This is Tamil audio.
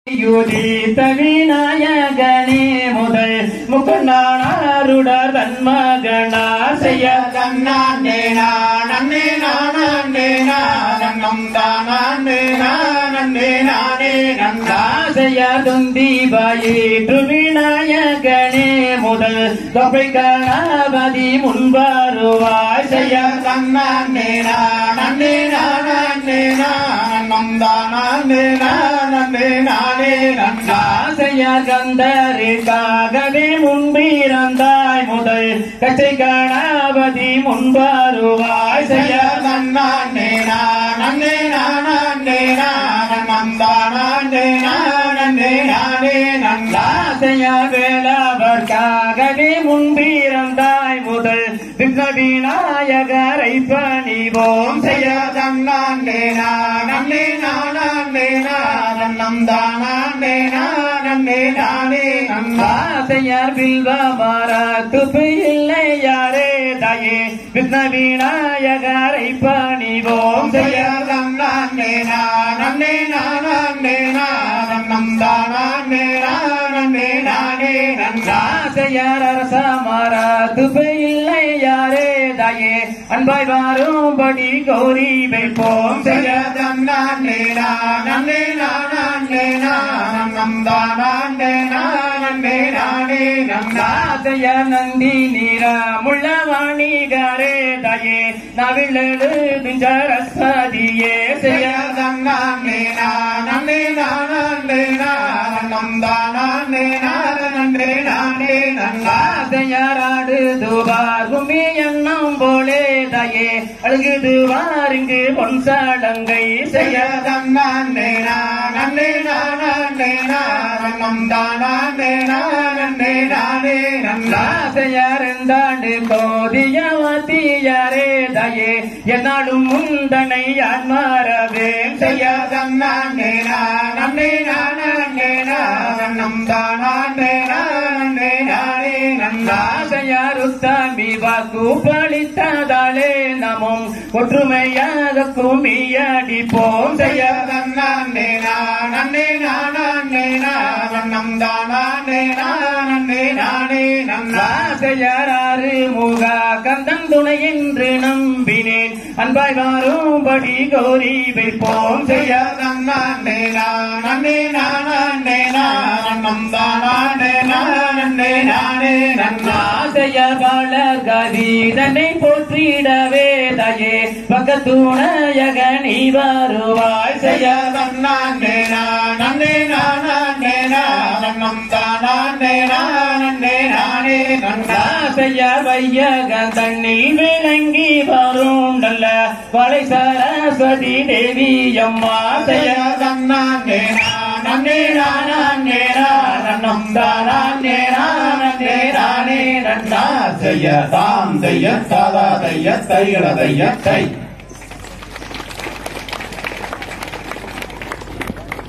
யுதித்த விநாயகனே முதல் முக்குண்டானாருடர் தன்மகனா செய்ய தன்னாண்டே நானே நானே நானம் தானே நானே நானே நந்தா ஆசைய துந்தீபாயிற்று விநாயகனே முதல் தொகை கணபதி முன்வருவாய் செய்ய தன்னாண்டே நானே நானே நானம் தானே நானே நானே நந்தா ஆசையார் கந்தருக்காகவே முன்பிறந்தாய் முதல் கச்சை கணபதி முன்வருவாய் செய்ய தன்னாண்டே நானே நானே நானம் தானே நானே நானே நந்தா ஆசையார் வேளாவர்க்காகவே முன்பிறந்தாய் முதல் விக்ன விநாயகரை பணிவோம் செய்ய தன்னாண்டே நானே நானே நானம் தானே நானே நானே நந்தா ஆசையார் பில்வமாரா துப்பு இல்லை யாரே தாயே விக்ன விநாயகரை பணிவோம் செய்ய தன்னாண்டே நானே நானே நானம் தானே நானே நானே நந்தா ஆசையார் அரசமாரா துப்பு இல்லை யாரே தாயே அன்பாய் வாரும்படி கௌரி வைப்போம் செய்ய தன்னாண்டே நானே நானே நானம் தானே நானே நானே நந்தா ஆசைய நந்தி நீரா முள்ளவாணிகாரே தாயே நவிழு துஞ்சரஸ்வதியே செய்ய தன்னாண்டே நானே நானே நானம் தானே நானே நானே நந்தா ஆசையாராடு துவார் கும்மி எண்ணம் போலே தாயே அழுகுது வாருங்கு பொன் சடங்கை செய்ய தன்னாண்டே நானே நானே நானம் தானே நானே நானே நந்தா ஆசையார் இருந்தாண்டு கோதிய வாத்தியாரே தாயே என்னாலும் முந்தனை யார் மாறவேன் செய்ய தன்னாண்டே நானே நானே நானம் தானே நானே நானே நந்தா ஆசையார் உத்தமி வாக்கு பளித்ததாலே நமம் ஒற்றுமையாக குமியடிப்போம் செய்ய தன்னாண்டே நானே நானே நானம் தானே நானே நானே நந்தா ஆசையாராறு முக கந்தன் துணை என்று நம்பினேன் அன்பாய் வாரும்படி கோரி வைப்போம் செய்ய தன்னாண்டே நானே நானே நானம் தானே நானே நானே நந்தா ஆசையார் வாழர் கதீதனை போற்றிடவே தாயே பக்கத்துணையக நீ வருவாய் செய்ய தன்னாண்டே நானே நானே நானம் தானே நானே நானே நந்தா ஆசையார் வையகன் தண்ணி விளங்கி வரும் நல்ல வளை சரஸ்வதி தேவி அம்மா செய்ய தன்னாண்டே நானே நானே நானம் தானே நானே நானே நந்தா செய்ய தாம் செய்ய சதா செய்ய தைகள செய்ய தை